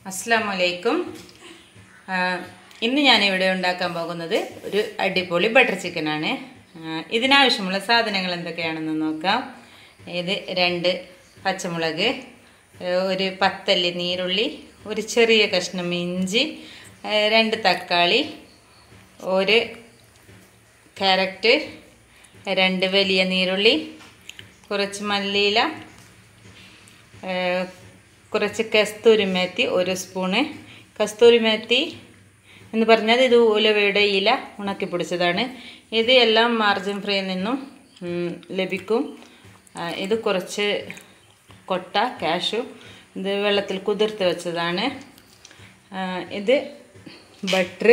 അസ്സാം വലൈക്കും ഇന്ന് ഞാനിവിടെ ഉണ്ടാക്കാൻ പോകുന്നത് ഒരു അടിപൊളി ബട്ടർ ചിക്കനാണ് ഇതിനാവശ്യമുള്ള സാധനങ്ങൾ എന്തൊക്കെയാണെന്ന് നോക്കാം ഇത് രണ്ട് പച്ചമുളക് ആ, ഒരു പത്തല്ലി നീരുള്ളി ഒരു ചെറിയ കഷ്ണം ഇഞ്ചി ആ, രണ്ട് തക്കാളി ഒരു ക്യാരറ്റ് രണ്ട് വലിയ നീരുള്ളി കുറച്ച് മല്ലിയില ഏഹ് കുറച്ച് കസ്തൂരി മേത്തി ഒരു സ്പൂണ് കസ്തൂരി മേത്തി എന്ന് പറഞ്ഞാൽ ഇത് ഉലവയുടെ ഇല ഉണക്കി പൊടിച്ചതാണ് ഇത് എല്ലാം മാർജിൻ ഫ്രീയിൽ നിന്നും ഉം, ലഭിക്കും ആ, ഇത് കുറച്ച് കൊട്ട കാഷു ഇത് വെള്ളത്തിൽ കുതിർത്ത് വെച്ചതാണ് ആ, ഇത് ബട്ടർ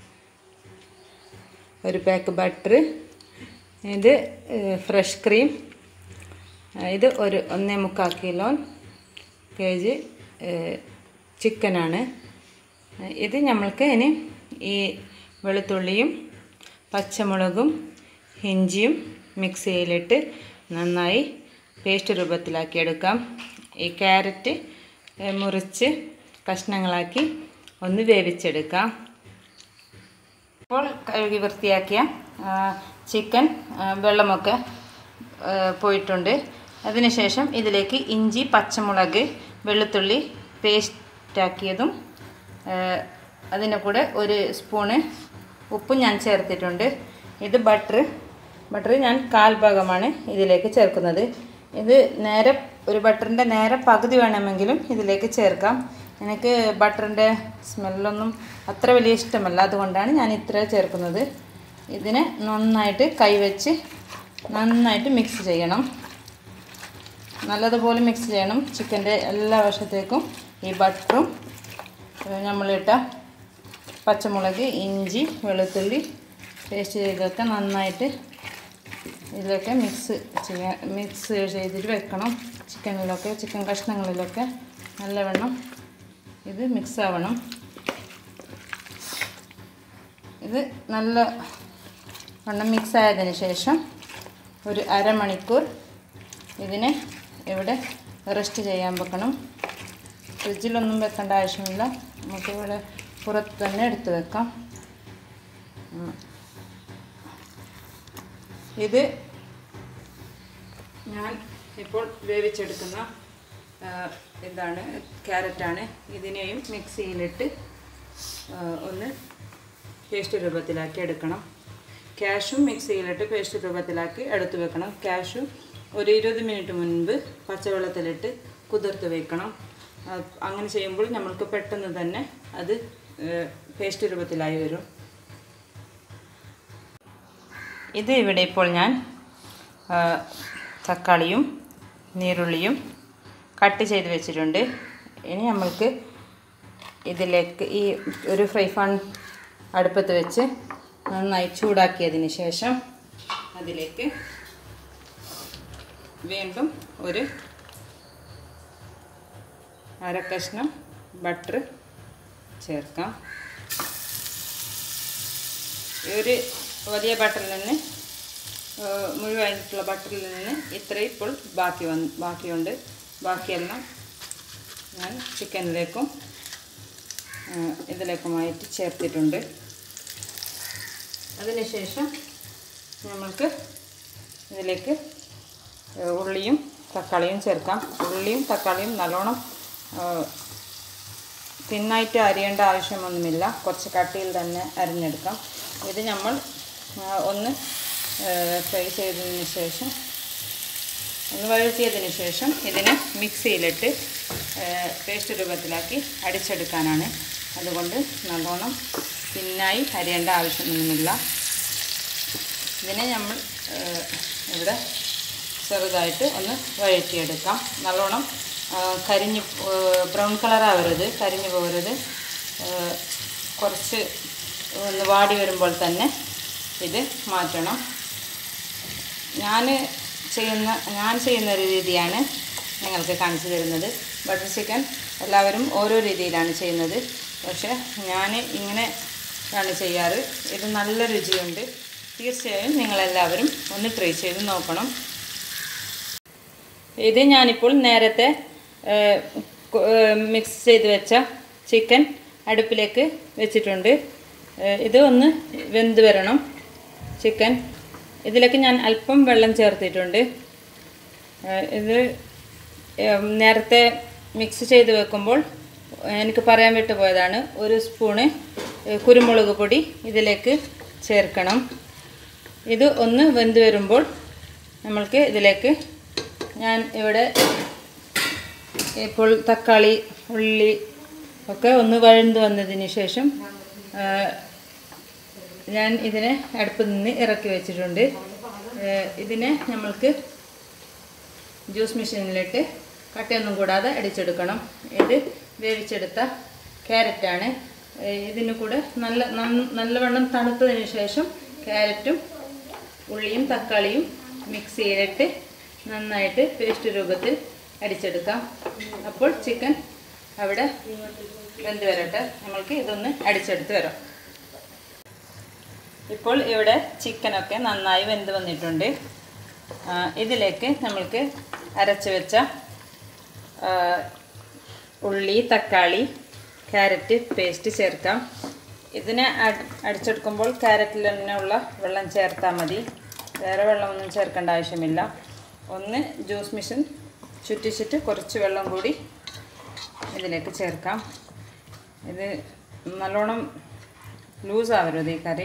ഒരു പാക്ക് ബട്ടർ ഇത് ഫ്രഷ് ക്രീം ആ, ഇത് ഒരു ഒന്നേ മുക്കാൽ കിലോ കെ ജി ചിക്കനാണ് ഇത് നമ്മൾക്ക് ഇനി ഈ വെളുത്തുള്ളിയും പച്ചമുളകും ഇഞ്ചിയും മിക്സിയിലിട്ട് നന്നായി പേസ്റ്റ് രൂപത്തിലാക്കി എടുക്കാം ഈ ക്യാരറ്റ് ഏ, മുറിച്ച് കഷ്ണങ്ങളാക്കി ഒന്ന് വേവിച്ചെടുക്കാം ഇപ്പോൾ കഴുകി വൃത്തിയാക്കിയ ആ, ചിക്കൻ ആ, വെള്ളമൊക്കെ ആ, പോയിട്ടുണ്ട് അതിനുശേഷം ഇതിലേക്ക് ഇഞ്ചി പച്ചമുളക് വെളുത്തുള്ളി പേസ്റ്റാക്കിയതും ആ, അതിൻ്റെ കൂടെ ഒരു സ്പൂണ് ഉപ്പും ഞാൻ ചേർത്തിട്ടുണ്ട് ഇത് ബട്ടർ ബട്ടർ ഞാൻ കാൽ ഭാഗമാണ് ഇതിലേക്ക് ചേർക്കുന്നത് ഇത് നേരെ ഒരു ബട്ടറിൻ്റെ നേരെ പകുതി വേണമെങ്കിലും ഇതിലേക്ക് ചേർക്കാം എനിക്ക് ബട്ടറിൻ്റെ സ്മെല്ലൊന്നും അത്ര വലിയ ഇഷ്ടമല്ല അതുകൊണ്ടാണ് ഞാൻ ഇത്ര ചേർക്കുന്നത് ഇതിനെ നന്നായിട്ട് കൈവച്ച് നന്നായിട്ട് മിക്സ് ചെയ്യണം നല്ലതുപോലെ മിക്സ് ചെയ്യണം ചിക്കൻ്റെ എല്ലാ വശത്തേക്കും ഈ ബട്ടറും ഏഹ് നമ്മളിട്ട പച്ചമുളക് ഇഞ്ചി വെളുത്തുള്ളി പേസ്റ്റ് ചെയ്തൊക്കെ നന്നായിട്ട് ഇതിലൊക്കെ മിക്സ് ചെയ്യാൻ മിക്സ് ചെയ്തിട്ട് വെക്കണം ചിക്കനിലൊക്കെ ചിക്കൻ കഷ്ണങ്ങളിലൊക്കെ നല്ലവണ്ണം ഇത് മിക്സ് ആവണം ഇത് നല്ല വണ്ണം മിക്സ് ആയതിന് ശേഷം ഒരു അരമണിക്കൂർ ഇതിനെ ഇവിടെ റെസ്റ്റ് ചെയ്യാൻ വെക്കണം ഫ്രിഡ്ജിലൊന്നും വെക്കേണ്ട ആവശ്യമില്ല നമുക്ക് ഇവിടെ പുറത്ത് തന്നെ എടുത്ത് വെക്കാം ഉം. ഇത് ഞാൻ ഇപ്പോൾ വേവിച്ചെടുക്കുന്ന ആ, ഇതാണ് ക്യാരറ്റാണ് ഇതിനെയും മിക്സിയിലിട്ട് ആ, ഒന്ന് പേസ്റ്റ് രൂപത്തിലാക്കി എടുക്കണം ക്യാഷും മിക്സിയിലിട്ട് പേസ്റ്റ് രൂപത്തിലാക്കി എടുത്തു വെക്കണം ക്യാഷും ഒരു ഇരുപത് മിനിറ്റ് മുൻപ് പച്ചവെള്ളത്തിലിട്ട് കുതിർത്ത് വെക്കണം ആ, അങ്ങനെ ചെയ്യുമ്പോൾ നമ്മൾക്ക് പെട്ടെന്ന് തന്നെ അത് പേസ്റ്റ് രൂപത്തിലായി വരും ഇത് ഇവിടെ ഇപ്പോൾ ഞാൻ ആ, തക്കാളിയും നീരുള്ളിയും കട്ട് ചെയ്ത് വെച്ചിട്ടുണ്ട് ഇനി നമ്മൾക്ക് ഇതിലേക്ക് ഈ ഒരു ഫ്രൈ പാൻ അടുപ്പത്ത് വെച്ച് നന്നായി ചൂടാക്കിയതിന് ശേഷം അതിലേക്ക് വീണ്ടും ഒരു അര കഷ്ണം ബട്ടർ ചേർക്കാം ഈ ഒരു വലിയ ബട്ടറിൽ നിന്ന് ഏഹ്, മുഴുവനായിട്ടുള്ള ബട്ടറിൽ നിന്ന് ഇത്രയും ഇപ്പോൾ ബാക്കി വന്ന് ബാക്കിയുണ്ട് ബാക്കിയെല്ലാം ഞാൻ ചിക്കനിലേക്കും ഏഹ്, ഇതിലേക്കുമായിട്ട് ചേർത്തിട്ടുണ്ട് അതിനുശേഷം നമ്മൾക്ക് ഇതിലേക്ക് ഏഹ്, ഉള്ളിയും തക്കാളിയും ചേർക്കാം ഉള്ളിയും തക്കാളിയും നല്ലോണം ഏഹ്, തിന്നായിട്ട് അരിയേണ്ട ആവശ്യമൊന്നുമില്ല കുറച്ച് കട്ടിയിൽ തന്നെ അരിഞ്ഞെടുക്കാം ഇത് നമ്മൾ ആ, ഒന്ന് ഫ്രൈ ചെയ്തതിന് ശേഷം ഒന്ന് വഴറ്റിയതിന് ശേഷം ഇതിനെ മിക്സിയിലിട്ട് പേസ്റ്റ് രൂപത്തിലാക്കി അടിച്ചെടുക്കാനാണ് അതുകൊണ്ട് നല്ലോണം തിന്നായി അരിയേണ്ട ആവശ്യമൊന്നുമില്ല ഇതിനെ നമ്മൾ ആ, ഇവിടെ ചെറുതായിട്ട് ഒന്ന് വഴറ്റിയെടുക്കാം നല്ലോണം ആ, കരിഞ്ഞ് ബ്രൗൺ കളറാവരുത് കരിഞ്ഞു പോകരുത് ആ, കുറച്ച് ഒന്ന് വാടി വരുമ്പോൾ തന്നെ ഇത് മാറ്റണം ഞാൻ ചെയ്യുന്ന ഞാൻ ചെയ്യുന്ന ഒരു രീതിയാണ് നിങ്ങൾക്ക് കാണിച്ചു തരുന്നത് ബട്ടർ ചിക്കൻ എല്ലാവരും ഓരോ രീതിയിലാണ് ചെയ്യുന്നത് പക്ഷേ ഞാൻ ഇങ്ങനെ ആണ് ചെയ്യാറ് ഇത് നല്ല രുചിയുണ്ട് തീർച്ചയായും നിങ്ങളെല്ലാവരും ഒന്ന് ട്രൈ ചെയ്ത് നോക്കണം ഇത് ഞാനിപ്പോൾ നേരത്തെ മിക്സ് ചെയ്ത് വെച്ച ചിക്കൻ അടുപ്പിലേക്ക് വെച്ചിട്ടുണ്ട് ഏഹ് ഇത് ഒന്ന് വെന്ത് വരണം ചിക്കൻ ഇതിലേക്ക് ഞാൻ അല്പം വെള്ളം ചേർത്തിട്ടുണ്ട് ഏഹ് ഇത് ഏഹ് നേരത്തെ മിക്സ് ചെയ്ത് വെക്കുമ്പോൾ എനിക്ക് പറയാൻ വിട്ടു പോയതാണ് ഒരു സ്പൂണ് ഏഹ് കുരുമുളക് പൊടി ഇതിലേക്ക് ചേർക്കണം ഇത് ഒന്ന് വെന്ത് വരുമ്പോൾ നമ്മൾക്ക് ഇതിലേക്ക് ഞാൻ ഇവിടെ ഇപ്പോൾ തക്കാളി ഉള്ളി ഒക്കെ ഒന്ന് വഴണ്ട് വന്നതിന് ശേഷം ആ, ഞാൻ ഇതിനെ അടുപ്പിൽ നിന്ന് ഇറക്കി വെച്ചിട്ടുണ്ട് ഏ, ഇതിനെ നമ്മൾക്ക് ജ്യൂസ് മെഷീനിലിട്ട് കട്ടയൊന്നും കൂടാതെ അടിച്ചെടുക്കണം ഇത് വേവിച്ചെടുത്ത ക്യാരറ്റാണ് ഏ, ഇതിന് കൂടെ നല്ല നന്ന- നല്ലവണ്ണം തണുത്തതിന് ശേഷം ക്യാരറ്റും ഉള്ളിയും തക്കാളിയും മിക്സിയിലിട്ട് നന്നായിട്ട് പേസ്റ്റ് രൂപത്തിൽ അടിച്ചെടുക്കാം അപ്പോൾ ചിക്കൻ അവിടെ വെന്ത് വരട്ടെ നമ്മൾക്ക് ഇതൊന്ന് അടിച്ചെടുത്ത് വരാം ഇപ്പോൾ ഇവിടെ ചിക്കനൊക്കെ നന്നായി വെന്ത് വന്നിട്ടുണ്ട് ആ, ഇതിലേക്ക് നമ്മൾക്ക് അരച്ച് വെച്ച ആ, ഉള്ളി തക്കാളി ക്യാരറ്റ് പേസ്റ്റ് ചേർക്കാം ഇതിനെ അട് അടിച്ചെടുക്കുമ്പോൾ ക്യാരറ്റിൽ തന്നെയുള്ള വെള്ളം ചേർത്താൽ മതി വേറെ വെള്ളമൊന്നും ചേർക്കേണ്ട ആവശ്യമില്ല ഒന്ന് ജ്യൂസ് മെഷീൻ ചുറ്റിച്ചിട്ട് കുറച്ച് വെള്ളം കൂടി ഇതിലേക്ക് ചേർക്കാം ഇത് നല്ലോണം ലൂസാവരുത് ഈ കറി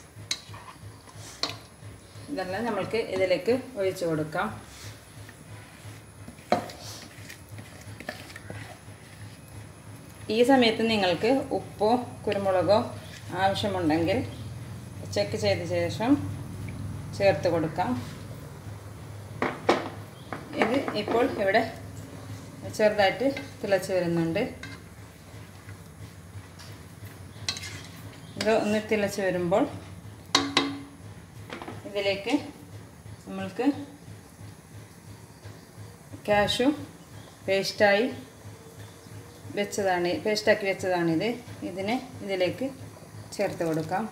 ഇതെല്ലാം നമ്മൾക്ക് ഇതിലേക്ക് ഒഴിച്ചു കൊടുക്കാം ഈ സമയത്ത് നിങ്ങൾക്ക് ഉപ്പോ കുരുമുളകോ ആവശ്യമുണ്ടെങ്കിൽ ചെക്ക് ചെയ്ത ശേഷം ചേർത്ത് കൊടുക്കാം ഇത് ഇപ്പോൾ ഇവിടെ ചെറുതായിട്ട് തിളച്ച് വരുന്നുണ്ട് ഇത് ഒന്ന് തിളച്ച് വരുമ്പോൾ ഇതിലേക്ക് നമ്മൾക്ക് കാഷു പേസ്റ്റായി വെച്ചതാണ് പേസ്റ്റാക്കി വെച്ചതാണിത് ഇതിനെ ഇതിലേക്ക് ചേർത്ത് കൊടുക്കാം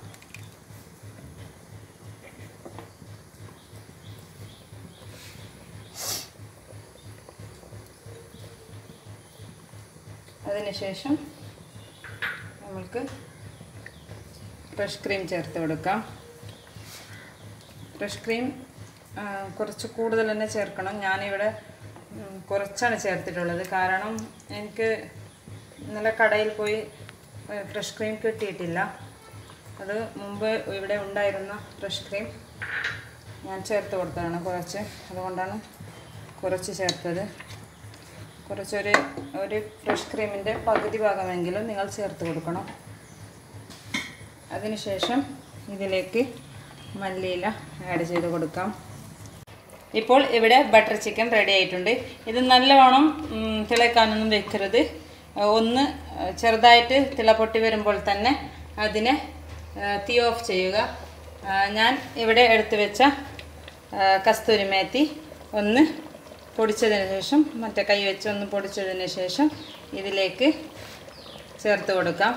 അതിനുശേഷം നമ്മൾക്ക് ഫ്രഷ് ക്രീം ചേർത്ത് കൊടുക്കാം ഫ്രഷ് ക്രീം ആ, കുറച്ച് കൂടുതൽ തന്നെ ചേർക്കണം ഞാനിവിടെ ഉം, കുറച്ചാണ് ചേർത്തിട്ടുള്ളത് കാരണം എനിക്ക് ഇന്നലെ കടയിൽ പോയി ഫ്രഷ് ക്രീം കിട്ടിയിട്ടില്ല അത് മുമ്പ് ഇവിടെ ഉണ്ടായിരുന്ന ഫ്രഷ് ക്രീം ഞാൻ ചേർത്ത് കൊടുത്തതാണ് കുറച്ച് അതുകൊണ്ടാണ് കുറച്ച് ചേർത്തത് കുറച്ചൊരു ഒരു ഫ്രഷ് ക്രീമിൻ്റെ പകുതി ഭാഗമെങ്കിലും നിങ്ങൾ ചേർത്ത് കൊടുക്കണം അതിനുശേഷം ഇതിലേക്ക് മല്ലിയില ആഡ് ചെയ്ത് കൊടുക്കാം ഇപ്പോൾ ഇവിടെ ബട്ടർ ചിക്കൻ റെഡി ആയിട്ടുണ്ട് ഇത് നല്ലവണ്ണം ഉം, തിളക്കാനൊന്നും വെക്കരുത് ഒന്ന് ചെറുതായിട്ട് തിള പൊട്ടി വരുമ്പോൾ തന്നെ അതിനെ ആ, തീ ഓഫ് ചെയ്യുക ആ, ഞാൻ ഇവിടെ എടുത്തു വെച്ച ആ, കസ്തൂരി മേത്തി ഒന്ന് പൊടിച്ചതിന് ശേഷം മറ്റേ കൈ വെച്ച് ഒന്ന് പൊടിച്ചതിന് ശേഷം ഇതിലേക്ക് ചേർത്ത് കൊടുക്കാം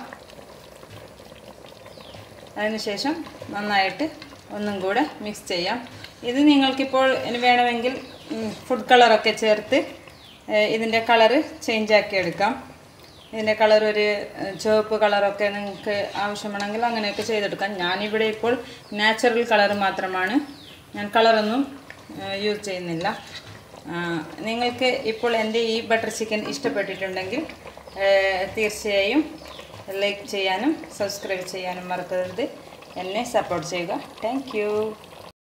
അതിനുശേഷം നന്നായിട്ട് ഒന്നും കൂടെ മിക്സ് ചെയ്യാം ഇത് നിങ്ങൾക്കിപ്പോൾ ഇനി വേണമെങ്കിൽ ഫുഡ് കളറൊക്കെ ചേർത്ത് ഏഹ്, ഇതിൻ്റെ കളറ് ചേഞ്ച് ആക്കി എടുക്കാം ഇതിൻ്റെ കളർ ഒരു ഏഹ്, ചുവപ്പ് കളറൊക്കെ നിങ്ങൾക്ക് ആവശ്യമാണെങ്കിൽ അങ്ങനെയൊക്കെ ചെയ്തെടുക്കാം ഞാനിവിടെ ഇപ്പോൾ നാച്ചുറൽ കളർ മാത്രമാണ് ഞാൻ കളറൊന്നും യൂസ് ചെയ്യുന്നില്ല ആ, നിങ്ങൾക്ക് ഇപ്പോൾ എൻ്റെ ഈ ബട്ടർ ചിക്കൻ ഇഷ്ടപ്പെട്ടിട്ടുണ്ടെങ്കിൽ ഏഹ്, തീർച്ചയായും ലൈക്ക് ചെയ്യാനും സബ്സ്ക്രൈബ് ചെയ്യാനും മറക്കരുത് എന്നെ സപ്പോർട്ട് ചെയ്യുക താങ്ക്